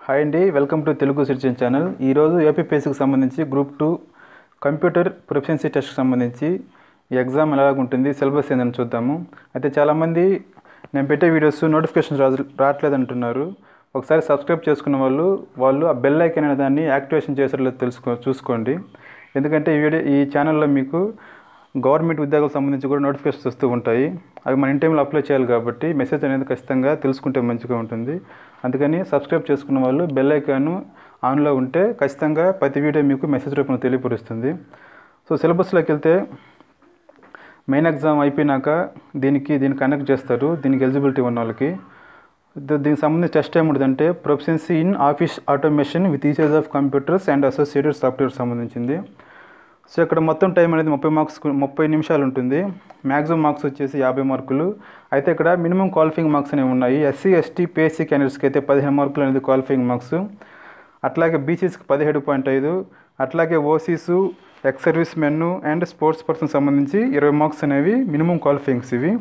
hi అండి welcome to Telugu citizen channel ఈరోజు ఏపీపీఎస్సికి సంబంధించి గ్రూప్ టూ కంప్యూటర్ ప్రొఫెన్సీ టెస్ట్కి సంబంధించి ఈ ఎగ్జామ్ ఎలా ఉంటుంది సిలబస్ ఏందని చూద్దాము అయితే చాలామంది నేను పెట్టే వీడియోస్ నోటిఫికేషన్ రాజు రావట్లేదు అంటున్నారు ఒకసారి సబ్స్క్రైబ్ చేసుకున్న వాళ్ళు వాళ్ళు ఆ బెల్ ఐకన్ అనే దాన్ని యాక్టివేషన్ చేసేట్లేదు తెలుసుకో చూసుకోండి ఎందుకంటే ఈ వీడియో ఈ ఛానల్లో మీకు గవర్నమెంట్ ఉద్యోగాలకు సంబంధించి కూడా నోటిఫికేషన్స్ వస్తూ ఉంటాయి అవి మన ఇన్ టైంలో అప్లై చేయాలి కాబట్టి మెసేజ్ అనేది ఖచ్చితంగా తెలుసుకుంటే మంచిగా ఉంటుంది అందుకని సబ్స్క్రైబ్ చేసుకున్న వాళ్ళు బెల్ ఐకాన్ ఆన్లో ఉంటే ఖచ్చితంగా ప్రతి వీడియో మీకు మెసేజ్ రూపంలో తెలియపరుస్తుంది సో సిలబస్లోకి వెళ్తే మెయిన్ ఎగ్జామ్ అయిపోయినాక దీనికి దీన్ని కనెక్ట్ చేస్తారు దీనికి ఎలిజిబిలిటీ ఉన్న వాళ్ళకి ద- దీనికి సంబంధించి టెస్ట్ ఏముంటుందంటే proficiency in office automation with usage of computers and associated software సంబంధించింది సో ఇక్కడ మొత్తం టైం అనేది ముప్పై మార్క్స్ ముప్పై నిమిషాలు ఉంటుంది మ్యాక్సిమం మార్క్స్ వచ్చేసి యాభై మార్కులు అయితే ఇక్కడ మినిమం క్వాలిఫైయింగ్ మార్క్స్ అనేవి ఉన్నాయి ఎస్సీ ఎస్టీ పిఎస్సీ క్యాండిడేట్స్కి అయితే పదిహేను మార్కులు అనేది క్వాలిఫైయింగ్ మార్క్స్ అట్లాగే బీసీస్కి పదిహేడు పాయింట్ ఐదు అట్లాగే OCs ex service men and sports person సంబంధించి ఇరవై మార్క్స్ అనేవి మినిమం క్వాలిఫైయింగ్స్ ఇవి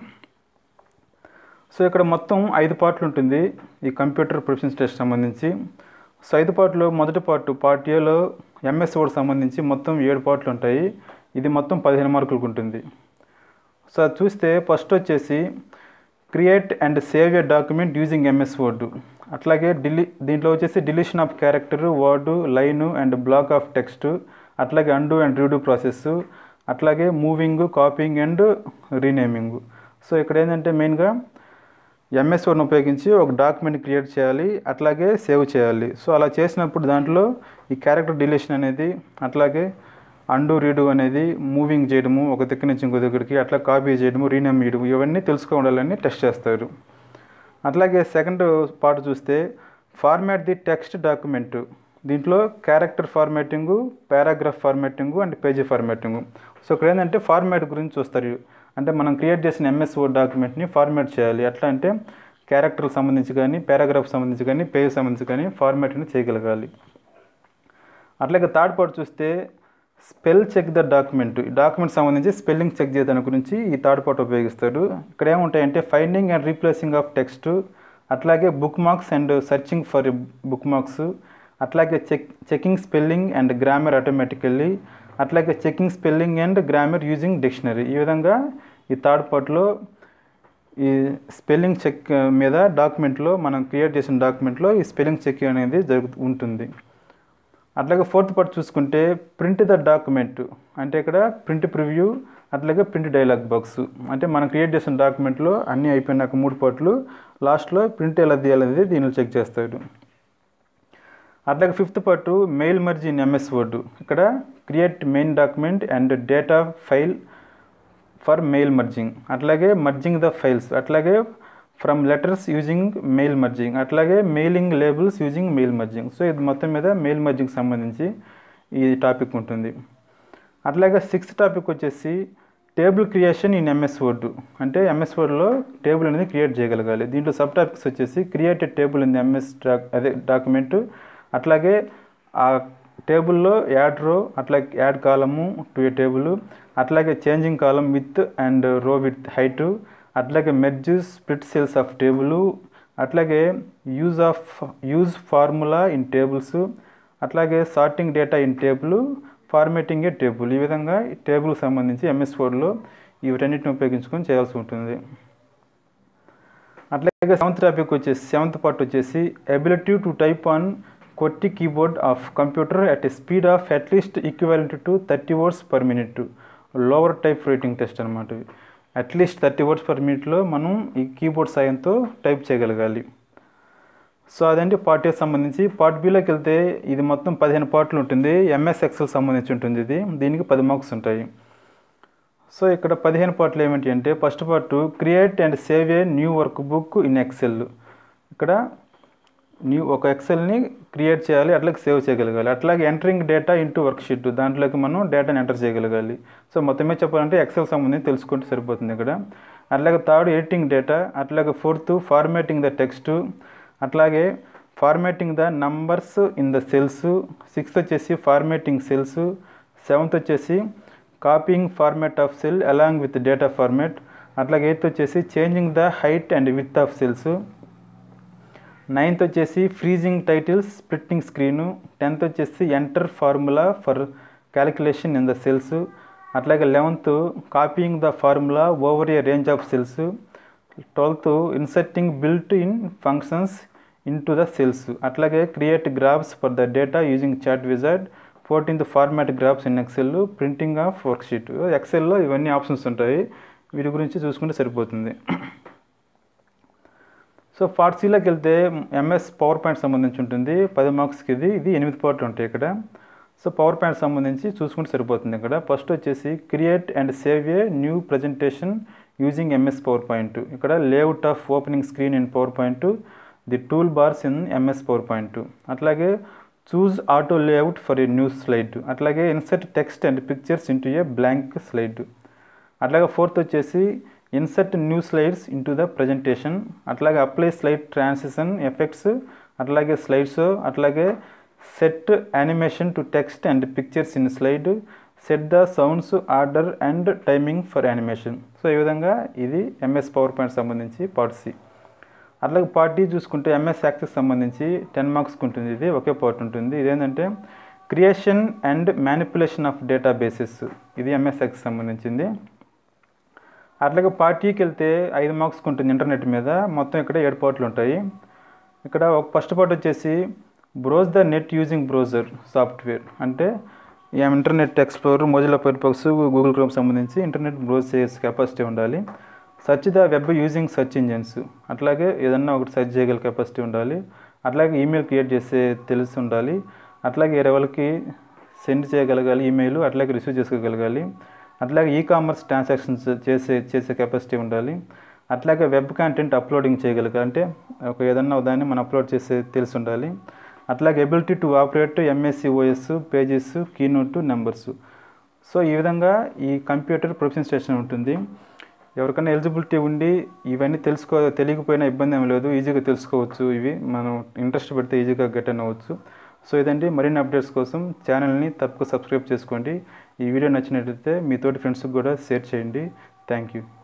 సో ఇక్కడ మొత్తం ఐదు పార్ట్లు ఉంటుంది ఈ కంప్యూటర్ ప్రొఫెషన్స్ టెస్ట్ సంబంధించి సో ఐదు పార్ట్లో మొదటి పార్ట్ పార్ట్ ఏలో ఎంఎస్ వర్డ్ సంబంధించి మొత్తం ఏడు పార్ట్లు ఉంటాయి ఇది మొత్తం పదిహేను మార్కులకు ఉంటుంది సో అది చూస్తే ఫస్ట్ వచ్చేసి create and save a document using MS Word అట్లాగే డిలీ దీంట్లో వచ్చేసి deletion of character word line and block of text అట్లాగే అండు అండ్ రీడు ప్రాసెస్ అట్లాగే moving copying and renaming so ఇక్కడ ఏంటంటే మెయిన్గా ఎంఎస్ వర్డ్ని ఉపయోగించి ఒక డాక్యుమెంట్ క్రియేట్ చేయాలి అట్లాగే సేవ్ చేయాలి సో అలా చేసినప్పుడు దాంట్లో ఈ క్యారెక్టర్ డిలీషన్ అనేది అట్లాగే అండు రీడు అనేది మూవింగ్ చేయడము ఒక దగ్గర నుంచి ఇంకో దగ్గరికి అట్లా కాపీ చేయడము రీనేమ్ చేయడము ఇవన్నీ తెలుసుకోవాలని టెస్ట్ చేస్తారు అట్లాగే సెకండ్ పార్ట్ చూస్తే ఫార్మాట్ ది టెక్స్ట్ డాక్యుమెంట్ దీంట్లో character formatting paragraph formatting and page formatting so ఇక్కడ ఏంటంటే ఫార్మాట్ గురించి చూస్తారు అంటే మనం క్రియేట్ చేసిన ఎంఎస్ వర్డ్ డాక్యుమెంట్ని ఫార్మాట్ చేయాలి ఎట్లా అంటే క్యారెక్టర్కి సంబంధించి కానీ పారాగ్రాఫ్ సంబంధించి కానీ పేజ్ సంబంధించి కానీ ఫార్మాట్ని చేయగలగాలి అట్లాగే థర్డ్ పార్ట్ చూస్తే స్పెల్ చెక్ ద డాక్యుమెంట్ ఈ డాక్యుమెంట్ సంబంధించి స్పెల్లింగ్ చెక్ చేయడానికి గురించి ఈ థర్డ్ పార్ట్ ఉపయోగిస్తాడు ఇక్కడ ఏముంటాయంటే finding and replacing of text అట్లాగే bookmarks and searching for bookmarks అట్లాగే check checking spelling and grammar automatically అట్లాగే checking spelling and grammar using dictionary ఈ విధంగా ఈ థర్డ్ పార్ట్లో ఈ స్పెల్లింగ్ చెక్ మీద డాక్యుమెంట్లో మనం క్రియేట్ చేసిన డాక్యుమెంట్లో ఈ స్పెల్లింగ్ చెక్ అనేది జరుగు ఉంటుంది అట్లాగే ఫోర్త్ పార్ట్ చూసుకుంటే ప్రింట్ ద డాక్యుమెంట్ అంటే ఇక్కడ ప్రింట్ ప్రివ్యూ అట్లాగే ప్రింట్ డైలాగ్ బాక్స్ అంటే మనం క్రియేట్ చేసిన డాక్యుమెంట్లో అన్నీ అయిపోయినాక మూడు పార్ట్లు లాస్ట్లో ప్రింట్ ఎలా తీయాలనేది దీనిలో చెక్ చేస్తాడు అట్లాగే fifth part mail merge in MS Word ఇక్కడ create main document and data file for mail merging అట్లాగే మర్జింగ్ ద ఫైల్స్ అట్లాగే from letters using mail merging అట్లాగే mailing labels using mail merging so ఇది మొత్తం మీద mail merging సంబంధించి ఈ topic ఉంటుంది అట్లాగే సిక్స్త్ టాపిక్ వచ్చేసి table creation in MS Word అంటే ఎంఎస్ వర్డ్లో టేబుల్ అనేది క్రియేట్ చేయగలగాలి దీంట్లో సబ్ టాపిక్స్ వచ్చేసి created table in MS doc అదే డాక్యుమెంట్ అట్లాగే ఆ టేబుల్లో యాడ్ రో అట్లాగే add column to a table అట్లాగే changing column width and row width height అట్లాగే merge split cells of table అట్లాగే use of use formula in tables అట్లాగే sorting data in table formatting a table ఈ విధంగా ఈ టేబుల్కి సంబంధించి MS వర్డ్లో వీటన్నిటిని ఉపయోగించుకొని చేయాల్సి ఉంటుంది అట్లాగే సెవెంత్ టాపిక్ వచ్చేసి సెవెంత్ పార్ట్ వచ్చేసి ఎబిలిటీ టు టైప్ ఆన్ కొట్టి keyboard of computer at a speed of at least equality to thirty words per minute lower type writing test అనమాట అట్లీస్ట్ థర్టీ వర్డ్స్ పర్ మినిట్లో మనం ఈ కీబోర్డ్ సాయంతో type చేయగలగాలి so అదంటే part A సంబంధించి part బిలోకి వెళ్తే ఇది మొత్తం పదిహేను పార్ట్లు ఉంటుంది ఎంఎస్ ఎక్సెల్ సంబంధించి ఉంటుంది ఇది దీనికి పది మార్క్స్ ఉంటాయి సో ఇక్కడ పదిహేను పార్ట్లు ఏమిటి అంటే first part create and save a new workbook in Excel ఇక్కడ న్యూ ఒక ఎక్సెల్ని క్రియేట్ చేయాలి అట్లాగే సేవ్ చేయగలగాలి అట్లాగే entering data into worksheet దాంట్లోకి మనం డేటాని ఎంటర్ చేయగలగాలి సో మొత్తమే చెప్పాలంటే ఎక్సెల్ సంబంధించి తెలుసుకుంటే సరిపోతుంది ఇక్కడ అట్లాగే థర్డ్ ఎడిటింగ్ డేటా అట్లాగే ఫోర్త్ ఫార్మేటింగ్ ద టెక్స్ట్ అట్లాగే formatting the numbers in the cells sixth వచ్చేసి ఫార్మేటింగ్ సెల్స్ సెవెంత్ వచ్చేసి copying format of cell along with data format అట్లాగే ఎయిత్ వచ్చేసి changing the height and width of cells ninth వచ్చేసి freezing titles splitting screen tenth వచ్చేసి enter formula for calculation in the cells అట్లాగే eleventh copying the formula over a range of cells twelfth inserting built in functions into the cells అట్లాగే create graphs for the data using chart wizard fourteenth format graphs in Excel printing of worksheet ఎక్సెల్లో ఇవన్నీ options ఉంటాయి వీటి గురించి చూసుకుంటే సరిపోతుంది so part సిలోకి వెళ్తే MS PowerPoint సంబంధించి ఉంటుంది పది మార్క్స్కి ఇది ఇది ఎనిమిది పార్ట్లు ఉంటాయి ఇక్కడ సో పవర్ పాయింట్ సంబంధించి చూసుకుంటే సరిపోతుంది ఇక్కడ ఫస్ట్ వచ్చేసి create and save a new presentation using MS PowerPoint ఇక్కడ layout of opening screen in PowerPoint the toolbars in MS PowerPoint అట్లాగే choose auto layout for a new slide అట్లాగే insert text and pictures into a blank slide అట్లాగే fourth వచ్చేసి insert new slides into the presentation అట్లాగే apply slide transition effects అట్లాగే slides అట్లాగే set animation to text and pictures in slide set the sounds order and timing for animation so ఈ విధంగా ఇది MS PowerPoint సంబంధించి part C అట్లాగే part D చూసుకుంటే MS Access సంబంధించి ten మార్క్స్కి ఉంటుంది ఇది ఒకే పార్ట్ ఉంటుంది ఇదేంటంటే creation and manipulation of databases ఇది ఎంఎస్ యాక్సెస్ సంబంధించింది అట్లాగే పార్టీకి వెళ్తే ఐదు మార్క్స్కి ఉంటుంది ఇంటర్నెట్ మీద మొత్తం ఇక్కడ ఏడు పార్ట్లు ఉంటాయి ఇక్కడ ఒక ఫస్ట్ పార్ట్ వచ్చేసి browse the net using browser software అంటే ఈ Internet Explorer Mozilla Firefox Google Chrome సంబంధించి ఇంటర్నెట్ బ్రౌజ్ చేసే కెపాసిటీ ఉండాలి search the web using search engines అట్లాగే ఏదన్నా ఒకటి సెర్చ్ చేయగల కెపాసిటీ ఉండాలి అట్లాగే ఈమెయిల్ క్రియేట్ చేసే తెలిసి ఉండాలి అట్లాగే వేరే వాళ్ళకి సెండ్ చేయగలగాలి ఈమెయిల్ అట్లాగే రిసీవ్ చేసుకోగలగాలి అట్లాగే ఈ కామర్స్ ట్రాన్సాక్షన్స్ చేసే చేసే కెపాసిటీ ఉండాలి అట్లాగే వెబ్ కంటెంట్ అప్లోడింగ్ చేయగలగాలి అంటే ఒక ఏదన్నా దాన్ని మనం అప్లోడ్ చేసే తెలిసి ఉండాలి అట్లాగే ability to operate MSC OS Pages Keynote Numbers so ఈ విధంగా ఈ కంప్యూటర్ ప్రొఫెషన్ స్టేషన్ ఉంటుంది ఎవరికైనా ఎలిజిబిలిటీ ఉండి ఇవన్నీ తెలుసుకో తెలియకపోయినా ఇబ్బంది ఏం లేదు ఈజీగా తెలుసుకోవచ్చు ఇవి మనం ఇంట్రెస్ట్ పెడితే ఈజీగా గెట్ అవ్వచ్చు సో ఇదండి మరిన్ని అప్డేట్స్ కోసం ఛానల్ని తప్పక సబ్స్క్రైబ్ చేసుకోండి ఈ వీడియో నచ్చినట్లయితే మీ తోటి ఫ్రెండ్స్కి కూడా షేర్ చేయండి థ్యాంక్ యూ